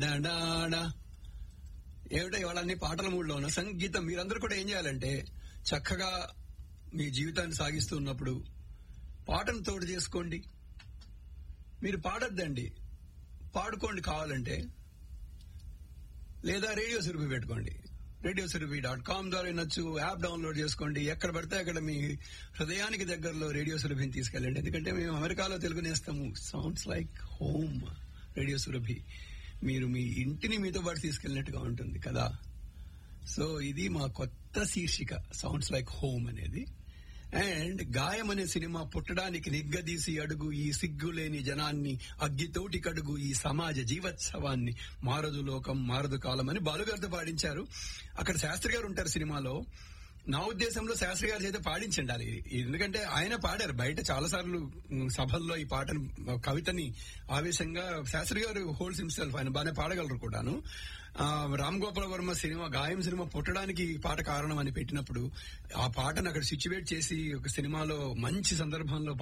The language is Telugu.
డాడా. ఏమిటో ఇవాళ అన్ని పాటల మూడ్లో ఉన్న సంగీతం మీరందరూ కూడా ఏం చేయాలంటే చక్కగా మీ జీవితాన్ని సాగిస్తూ ఉన్నప్పుడు పాటను తోడు చేసుకోండి మీరు పాడొద్దండి పాడుకోండి కావాలంటే లేదా రేడియో సురభి పెట్టుకోండి రేడియో సురభి డాట్ కామ్ ద్వారా వినొచ్చు యాప్ డౌన్లోడ్ చేసుకోండి ఎక్కడ పడితే అక్కడ మీ హృదయానికి దగ్గరలో రేడియో సురభిని తీసుకెళ్ళండి ఎందుకంటే మేము అమెరికాలో తెలుగు నేస్తాము sounds like home radio Surabhi మీరు మీ ఇంటిని మీతో పాటు తీసుకెళ్ళినట్టుగా ఉంటుంది కదా సో ఇది మా కొత్త శీర్షిక సౌండ్స్ లైక్ హోమ్ అనేది అండ్ గాయం అనే సినిమా పుట్టడానికి నిగ్గదీసి అడుగు ఈ సిగ్గులేని జనాన్ని అగ్గితోటి కడుగు ఈ సమాజ జీవోత్సవాన్ని మారదు లోకం మారదు కాలం అని బాలుగారితో పాడించారు అక్కడ శాస్త్రి గారు ఉంటారు సినిమాలో నా ఉద్దేశంలో శాస్త్రి గారి చేత పాడించండాలి ఎందుకంటే ఆయన పాడారు బయట చాలా సార్లు సభల్లో ఈ పాటను కవితని ఆవేశంగా శాస్త్రి గారు హోల్స్ హిమ్సెల్ఫ్ ఆయన బాగానే పాడగలరు కూడాను ఆ, రామ్ గోపాల్ వర్మ సినిమా గాయం సినిమా పుట్టడానికి ఈ పాట కారణం అని పెట్టినప్పుడు ఆ పాటను అక్కడ సిచ్యువేట్ చేసి ఒక సినిమాలో మంచి సందర్భంలో